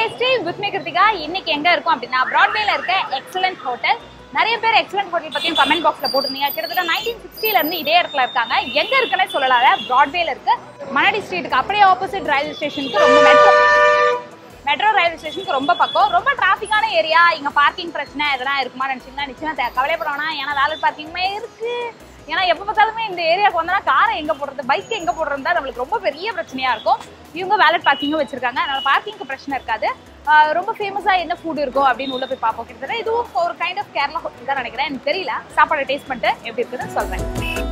Tasty with me Kiruthika இன்னைக்கு எங்க இருக்கும் அப்படின்னா பிராட்வேல இருக்க எக்ஸலன்ட் ஹோட்டல் நிறைய பேர் எக்ஸலன்ட் ஹோட்டல் பத்தியும் கமெண்ட் பாக்ஸ்ல போட்டிருந்தீங்க கிட்டத்தட்ட நைன்டீன் சிக்ஸ்டில இருந்து இதே இடத்துல இருக்காங்க எங்க இருக்குன்னே சொல்லலாத பிராட்வேல இருக்கு மணடி ஸ்ட்ரீட்டுக்கு அப்படியே ஆப்போசிட் ரயில்வே ஸ்டேஷனுக்கு ரொம்ப மெட்ரோ மெட்ரோ ரயில்வே ஸ்டேஷனுக்கு ரொம்ப பக்கம் ரொம்ப டிராஃபிக்கான ஏரியா இங்க பார்க்கிங் பிரச்சனை எதனா இருக்குமா நினைச்சீங்கன்னா நிச்சயமா தே- கவலைப்பட வேணாம் ஏன்னா வேலை பார்க்கிங்குமே இருக்கு ஏன்னா எப்போ பார்த்தாலுமே இந்த ஏரியாவுக்கு வந்தா காரை எங்க போடுறது பைக் எங்க போடுறது தான் நம்மளுக்கு ரொம்ப பெரிய பிரச்சனையா இருக்கும் இவங்க வேலட் பார்க்கிங்கும் வச்சிருக்காங்க அதனால பார்க்கிங்க்கு பிரச்சனை இருக்காது ஆஹ் ரொம்ப ஃபேமஸா என்ன ஃபுட் இருக்கும் அப்படின்னு உள்ள போய் பார்ப்போம் கிட்டத்தட்ட இதுவும் ஒரு கைண்ட் ஆஃப் கேரளா ஹோட்டல் தான் நினைக்கிறேன் எனக்கு தெரியல சாப்பாடு டேஸ்ட் பண்ணிட்டு எப்படி இருக்குன்னு சொல்றேன்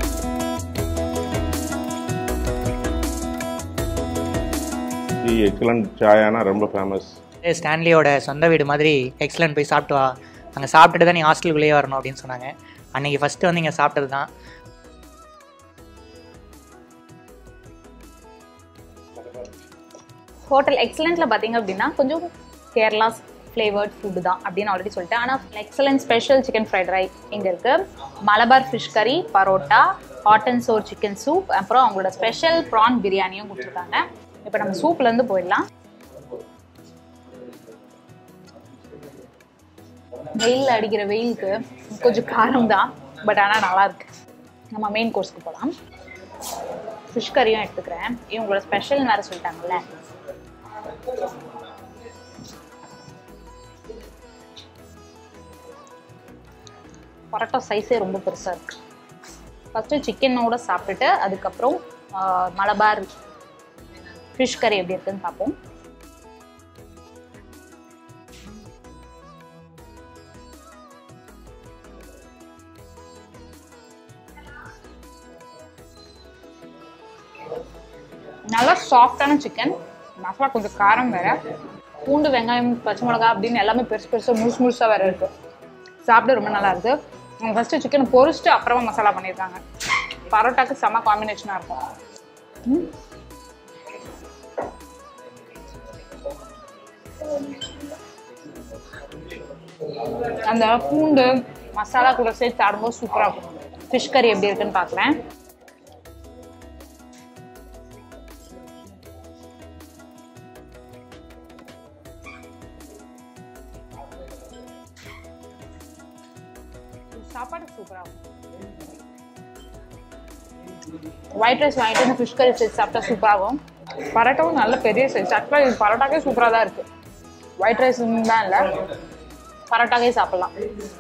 தி எக்ஸலண்ட் சாயானா ரொம்ப ஃபேமஸ் ஸ்டான்லியோட சொந்த வீடு மாதிரி எக்ஸலன்ட் போய் சாப்பிட்டு வா அங்கே சாப்பிட்டுட்டு தான் நீ ஹாஸ்டலுக்குள்ளேயே வரணும் அப்படின்னு சொன்னாங்க அன்னைக்கு ஃபஸ்ட்டு வந்து இங்கே சாப்பிட்டது தான் ஹோட்டல் எக்ஸலண்ட்ல பாத்தீங்க அப்படின்னா கொஞ்சம் கேரளா ஃப்ளேவர்ட் ஃபுட்டு தான் அப்படின்னு ஆல்ரெடி சொல்லிட்டேன் ஆனால் excellent special chicken fried rice இங்கே இருக்கு Malabar fish curry parotta hot and sour chicken soup அப்புறம் அவங்களோட ஸ்பெஷல் ப்ரான் பிரியாணியும் கொடுத்துருக்காங்க இப்போ நம்ம சூப்லேருந்து போயிடலாம் வெயில் அடிக்கிற வெயிலுக்கு கொஞ்சம் காரம் தான் பட் ஆனால் நல்லா இருக்கு நம்ம மெயின் கோர்ஸ்க்கு போகலாம் ஃபிஷ் கறியும் எடுத்துக்கிறேன் இவங்களோட ஸ்பெஷல் வேறு சொல்லிட்டாங்கல்ல பரோட்டா சைஸே ரொம்ப பெருசாக இருக்கு ஃபஸ்ட்டு சிக்கனோட சாப்பிட்டுட்டு அதுக்கப்புறம் ஆஹ், மலபார் ஃபிஷ் கறி எப்படி இருக்குன்னு பார்ப்போம் நல்லா சாஃப்டான சிக்கன் மசாலா கொஞ்சம் காரம் வேற பூண்டு வெங்காயம் பச்சை மிளகா அப்படின்னு எல்லாமே பெருசு பெருசாக முழுசு முழுசாக வேற இருக்கு சாப்பிட ரொம்ப நல்லா இருக்கு அவங்க ஃபர்ஸ்ட் சிக்கன் பொரிச்சுட்டு அப்புறமா மசாலா பண்ணியிருக்காங்க பரோட்டாக்கு செம்ம காம்பினேஷனாக இருக்கும் ம். அந்த பூண்டு மசாலா கூட சேர்த்து சாப்பிடும்போது சூப்பராக இருக்கும் ஃபிஷ் கறி எப்படி இருக்குன்னு பார்க்குறேன் சாப்பாடு சூப்பராக இருக்கும் ஒயிட் ரைஸ் வாங்கிட்டு வந்து ஃபிஷ் கறி சேர்த்து சாப்பிட்டா சூப்பராகும் பரோட்டாவும் நல்ல பெரிய சைஸ் ஆக்சுவலாக இது பரோட்டாக்கே சூப்பராக தான் இருக்குது ஒயிட் ரைஸ் தான் இல்லை பரோட்டாக்கே சாப்பிட்லாம்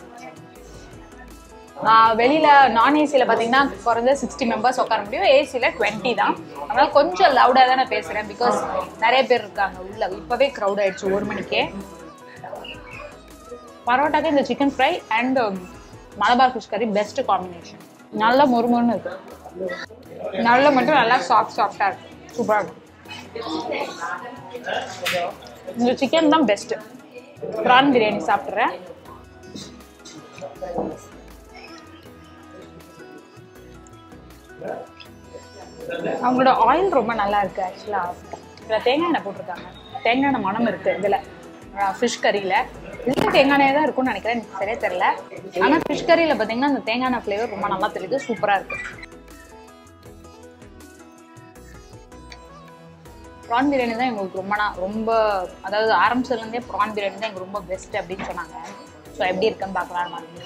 ஆஹ் வெளியில நான் ஏசியில் பார்த்தீங்கன்னா குறைஞ்ச சிக்ஸ்டி மெம்பர்ஸ் உட்கார முடியும் ஏசியில் டுவெண்ட்டி தான் அதனால கொஞ்சம் லவுடாக தான் நான் பேசுகிறேன் பிகாஸ் நிறைய பேர் இருக்காங்க உள்ள இப்போவே க்ரௌட் ஆயிடுச்சு ஒரு மணிக்கே பரோட்டாக்கு இந்த chicken fry and Malabar fish curry best combination நல்லா மொறுமொறுன்னு இருக்கு நல்ல மட்டும் நல்லா சாஃப்ட் சாஃப்டாக இருக்கு சூப்பராக இருக்கும் இந்த சிக்கன் தான் பெஸ்ட்டு ப்ரான் பிரியாணி சாப்பிட்றேன் அவங்களோட ஆயில் ரொம்ப நல்லா இருக்கு ஆக்சுவலாக இதில் தேங்காய் எண்ணெய் போட்டிருக்காங்க தேங்காய் எண்ணெய் மனம் இருக்கு இதில் ஃபிஷ் கறியில் இதில் தேங்காய் எண்ணெய் தான் இருக்கும்னு நினைக்கிறேன் எனக்கு சரியா தெரில ஆனால் ஃபிஷ் கறியில் பார்த்தீங்கன்னா அந்த தேங்காய் எண்ணெய் ஃப்ளேவர் ரொம்ப நல்லா தெரியுது சூப்பராக இருக்கு ப்ரான் பிரியாணி தான் எங்களுக்கு ரொம்ப நா- ரொம்ப அதாவது ஆரம்பிச்சதுலேருந்தே ப்ரான் பிரியாணி தான் எங்களுக்கு ரொம்ப பெஸ்ட் அப்படின்னு சொன்னாங்க ஸோ எப்படி இருக்குன்னு பார்க்கலாம் மாதிரி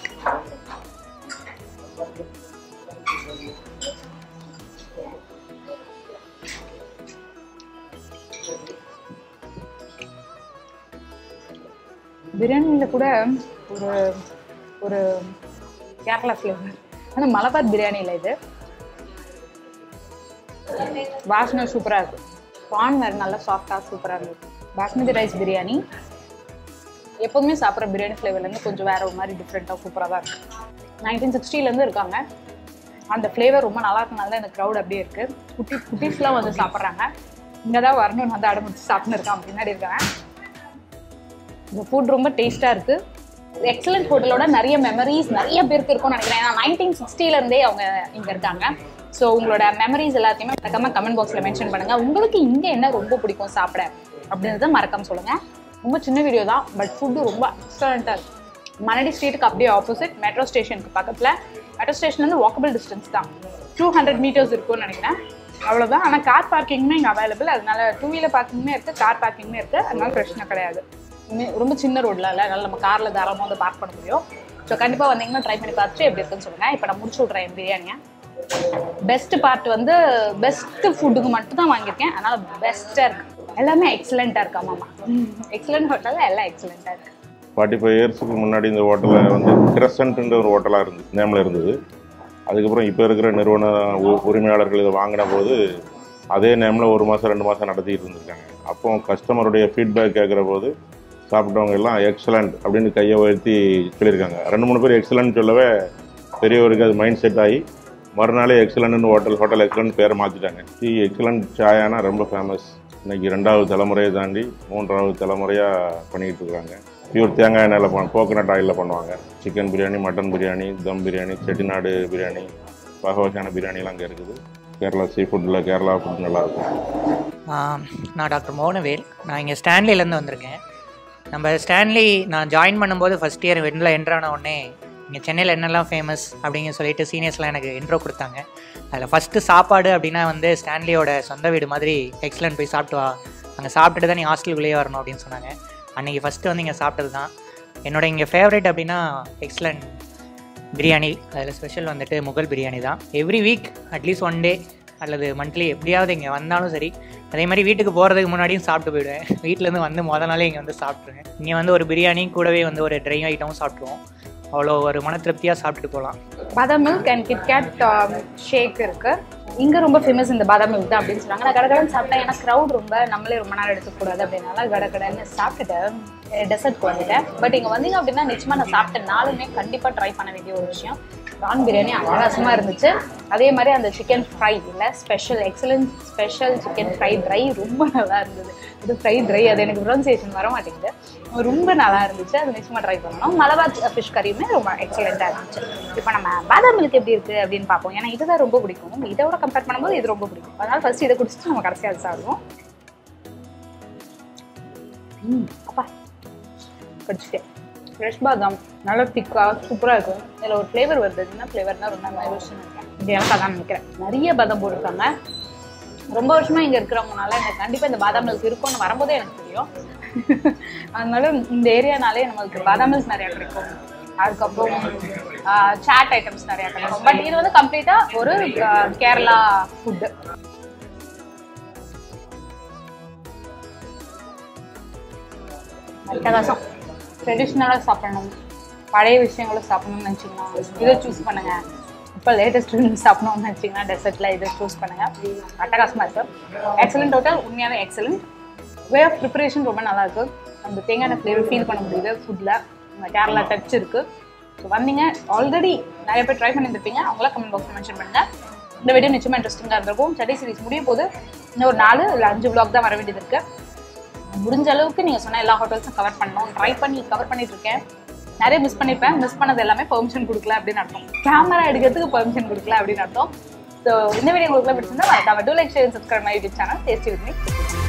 பிரியாணியில் கூட ஒரு ஒரு கேரளா ஃப்ளேவர் ஆனால் மலபார் பிரியாணி இல்லை இது வாசனை சூப்பராக இருக்கு பான் வேறு நல்லா சாஃப்டாக சூப்பராக இருந்தது பாஸ்மதி ரைஸ் பிரியாணி எப்போதுமே சாப்பிட்ற பிரியாணி ஃப்ளேவர்லேருந்து கொஞ்சம் வேற ஒரு மாதிரி டிஃப்ரெண்ட்டாக சூப்பராக தான் இருக்கு நைன்டீன் சிக்ஸ்டிலேருந்து இருக்காங்க அந்த ஃப்ளேவர் ரொம்ப நல்லா இருக்கனால தான் இந்த க்ரௌட் அப்படியே இருக்கு குட்டி குட்டீஸ்லாம் வந்து சாப்பிட்றாங்க இங்கே தான் வரணும்னு வந்து அடம்பிடிச்சு சாப்பிட்டு இருக்கான் பின்னாடி இருக்காங்க இந்த ஃபுட் ரொம்ப டேஸ்ட்டாக இருக்குது எக்ஸலண்ட் ஹோட்டலோட நிறைய மெமரிஸ் நிறைய பேருக்கு இருக்கும்னு நினைக்கிறேன் ஏன்னா நைன்டீன் சிக்ஸ்டிலேருந்தே அவங்க இங்கே இருக்காங்க ஸோ உங்களோட மெமரிஸ் எல்லாத்தையுமே மறக்காம கமெண்ட் பாக்ஸில் மென்ஷன் பண்ணுங்கள் உங்களுக்கு இங்கே என்ன ரொம்ப பிடிக்கும் சாப்பிட அப்படின்றத மறக்காம சொல்லுங்கள் ரொம்ப சின்ன வீடியோ தான் பட் ஃபுட்டு ரொம்ப எக்ஸலண்ட்டாக இருக்கு மணடி ஸ்ட்ரீட்டுக்கு அப்படியே ஆப்போசிட் மெட்ரோ ஸ்டேஷனுக்கு பக்கத்தில் மெட்ரோ ஸ்டேஷன்லேருந்து வாக்கபிள் டிஸ்டன்ஸ் தான் டூ ஹண்ட்ரட் மீட்டர்ஸ் இருக்கும்னு நினைக்கிறேன் அவ்வளோதான் ஆனால் கார் பார்க்கிங்குமே இங்கே அவைலபிள் அதனால டூ வீலர் பார்க்கிங்குமே இருக்குது கார் பார்க்கிங்குமே இருக்குது அதனால பிரச்சனை கிடையாது இனிமே ரொம்ப சின்ன ரோட்ல இல்லை அதனால நம்ம காரில் தாராளமாக வந்து பார்க் பண்ண முடியும் ஸோ கண்டிப்பாக வந்தீங்கன்னா ட்ரை பண்ணி பார்த்துட்டு எப்படி இருக்குன்னு சொல்லுங்கள் இப்போ நான் முடிச்சு விட்றேன் என் பிரியாணியை பெஸ்ட் பார்ட் வந்து பெஸ்ட் ஃபுட்டுக்கு மட்டும் தான் வாங்கியிருக்கேன் அதனால பெஸ்ட்டாக இருக்கு எல்லாமே எக்ஸலண்ட்டாக இருக்கா மாமா எக்ஸலண்ட் ஹோட்டலில் எல்லாம் எக்ஸலண்ட்டாக இருக்கு ஃபார்ட்டி ஃபைவ் இயர்ஸுக்கு முன்னாடி இந்த ஹோட்டலில் வந்து கிரசன்ட்ன்ற ஒரு ஹோட்டலாக இருந்து நேமில் இருந்தது அதுக்கப்புறம் இப்போ இருக்கிற நிறுவன உ- உரிமையாளர்கள் இதை வாங்கின போது அதே நேமில் ஒரு மாதம் ரெண்டு மாதம் நடத்திட்டு இருந்திருக்காங்க அப்போ கஸ்டமருடைய ஃபீட்பேக் கேட்குற போது சாப்பிட்டவங்க எல்லாம் எக்ஸலண்ட் அப்படின்னு கையை உயர்த்தி சொல்லியிருக்காங்க ரெண்டு மூணு பேர் எக்ஸலண்ட் சொல்லவே பெரியவருக்கு அது மைண்ட் செட் ஆகி மறுநாளே எக்ஸலண்ட்னு ஹோட்டல் ஹோட்டல் எக்ஸலண்ட் பேரை மாற்றிட்டாங்க டீ எக்ஸலண்ட் சாயானா ரொம்ப ஃபேமஸ் இன்னைக்கு ரெண்டாவது தலைமுறையை தாண்டி மூன்றாவது தலைமுறையாக பண்ணிக்கிட்டு இருக்காங்க பியூர் தேங்காய் எண்ணெயில் பண்ண கோகனட் ஆயிலில் பண்ணுவாங்க சிக்கன் பிரியாணி மட்டன் பிரியாணி தம் பிரியாணி செட்டிநாடு பிரியாணி வகை வகையான பிரியாணிலாம் அங்கே இருக்குது கேரளா சீ ஃபுட்டில் கேரளா ஃபுட் நல்லாயிருக்கும் ஆம், நான் டாக்டர் மோகனவேல் நான் இங்கே ஸ்டான்லிலேருந்து வந்திருக்கேன் நம்ம ஸ்டான்லி நான் ஜாயின் பண்ணும்போது ஃபஸ்ட் இயர் வெளில என்ட்ரான உடனே இங்கே சென்னையில் என்னெல்லாம் ஃபேமஸ் அப்படிங்க சொல்லிட்டு சீனியர்ஸ்லாம் எனக்கு இன்ட்ரோ கொடுத்தாங்க அதில் ஃபஸ்ட்டு சாப்பாடு அப்படின்னா வந்து ஸ்டான்லியோட சொந்த வீடு மாதிரி எக்ஸலண்ட் போய் சாப்பிட்டு வா அங்கே சாப்பிட்டுட்டு தான் நீ ஹாஸ்டலுக்குள்ளேயே வரணும் அப்படின்னு சொன்னாங்க அன்றைக்கி ஃபஸ்ட்டு வந்து இங்கே சாப்பிட்டது தான் என்னோட இங்கே ஃபேவரட் அப்படின்னா எக்ஸலண்ட் பிரியாணி அதில் ஸ்பெஷல் வந்துட்டு முகல் பிரியாணி தான் every week at least one day அல்லது மந்த்லி எப்படியாவது இங்கே வந்தாலும் சரி அதே மாதிரி வீட்டுக்கு போகிறதுக்கு முன்னாடியும் சாப்பிட்டு போயிடுவேன் வீட்டிலேருந்து வந்து முத நாளே இங்கே வந்து சாப்பிட்ருவேன் இங்கே வந்து ஒரு பிரியாணி கூடவே வந்து ஒரு ட்ரை ஐட்டமும் சாப்பிட்ருவோம் அவ்வளோ ஒரு மன திருப்தியாக சாப்பிட்டு போகலாம் பாதாம் மில்க் அண்ட் கிட்கேட் ஷேக் இருக்கு இங்க ரொம்ப ஃபேமஸ் இந்த பாதாம் மில்க் தான் அப்படின்னு சொன்னாங்க நான் கடகடன்னு சாப்பிட்டேன் ஏன்னா க்ரௌட் ரொம்ப நம்மளே ரொம்ப நேரம் எடுத்துக்கூடாது அப்படின்னால கடகடன்னு சாப்பிட்டுட்டேன் டெசர்ட்க்கு வந்துட்டேன் பட் இங்க வந்தீங்க அப்படின்னா நிச்சயமா நான் சாப்பிட்ட நாளுமே கண்டிப்பா ட்ரை பண்ண வேண்டிய ஒரு விஷயம் ப்ரான் பிரியாணி அட்டகாசமா இருந்துச்சு அதே மாதிரி அந்த சிக்கன் ஃப்ரை இல்லை special excellent special chicken fry try ரொம்ப நல்லா இருந்தது இது ஃப்ரை ட்ரை அது எனக்கு ப்ரொனன்சியேஷன் வர மாட்டேங்குது ரொம்ப நல்லா இருந்துச்சு அது நிச்சயமா ட்ரை பண்ணணும் மலபார் ஃபிஷ் கறியுமே ரொம்ப எக்ஸலண்ட்டாக இருந்துச்சு இப்போ நம்ம பாதாம் மில்க் எப்படி இருக்குது அப்படின்னு பார்ப்போம் ஏன்னா இதுதான் ரொம்ப பிடிக்கும் இதோட கம்பேர் பண்ணும்போது இது ரொம்ப பிடிக்கும் அதனால ஃபர்ஸ்ட் இதை குடிச்சிட்டு நம்ம கடைசியாக அது சாப்பிடுவோம் ம் அப்பா கடிச்சிட்டேன் ஃப்ரெஷ் பாதாம் நல்லா திக்காக சூப்பராக இருக்கும் இதில் ஒரு ஃப்ளேவர் வருது என்ன ஃப்ளேவர்னா ரொம்ப நல்லா யோசிச்சு இருக்கேன் இது எனக்கு அதான் நினைக்கிறேன் நிறைய பாதாம் போட்டிருக்காங்க ரொம்ப வருஷமா இங்கே இருக்கிறவங்கனால எனக்கு கண்டிப்பாக இந்த பாதாம் மில்க் இருக்கும்னு வரும்போதே எனக்கு தெரியும் அதனால இந்த ஏரியானாலே நமக்கு பாதாம் மில்க் நிறையா கிடைக்கும் அதுக்கப்புறம் சாட் ஐட்டம்ஸ் நிறையா கிடைக்கும் பட் இது வந்து கம்ப்ளீட்டாக ஒரு ஆஹ், கேரளா ஃபுட்டு அட்டகாசம் ட்ரெடிஷ்னலாக சாப்பிடணும் பழைய விஷயங்களை சாப்பிடணும்னு நினச்சிங்கன்னா இதை சூஸ் பண்ணுங்க இப்போ லேட்டஸ்ட் சாப்பிடணும்னு நினச்சிங்கன்னா டெசர்ட்டில் இதை சூஸ் பண்ணுங்க அட்டகாசமாக இருக்கு எக்ஸலண்ட் ஹோட்டல் உண்மையான எக்ஸலண்ட் வே ஆஃப் ப்ரிப்பரேஷன் ரொம்ப நல்லா இருக்கு அந்த தேங்காய் ஃப்ளேவர் ஃபீல் பண்ண முடியுது ஃபுட்டில் இந்த கேரளா டச் இருக்கு ஸோ வந்தீங்க ஆல்ரெடி நிறைய பேர் ட்ரை பண்ணியிருப்பீங்க அவங்கள கமெண்ட் பாக்ஸில் மென்ஷன் பண்ணுங்க இந்த வீடியோ நிச்சயமாக இன்ட்ரெஸ்டிங்காக இருந்திருக்கும் ஸ்டடி சீரிஸ் முடிய போது இன்னும் ஒரு நாலு இல்லை அஞ்சு vlog தான் வர வேண்டியது இருக்குது முடிஞ்ச அளவுக்கு நீங்கள் சொன்ன எல்லா ஹோட்டல்ஸும் கவர் பண்ணணும் ட்ரை பண்ணி கவர் பண்ணிட்டு இருக்கேன் நிறைய மிஸ் பண்ணியிருப்பேன் மிஸ் பண்ணது எல்லாமே பெர்மிஷன் கொடுக்கல அப்படின்னு அர்த்தம் கேமரா எடுக்கிறதுக்கு பெர்மிஷன் கொடுக்கல அப்படின்னு அர்த்தம் ஸோ இந்த வீடியோ உங்களுக்கு பிடிச்சிருந்தா மறக்காம do like share subscribe my YouTube channel tasty with me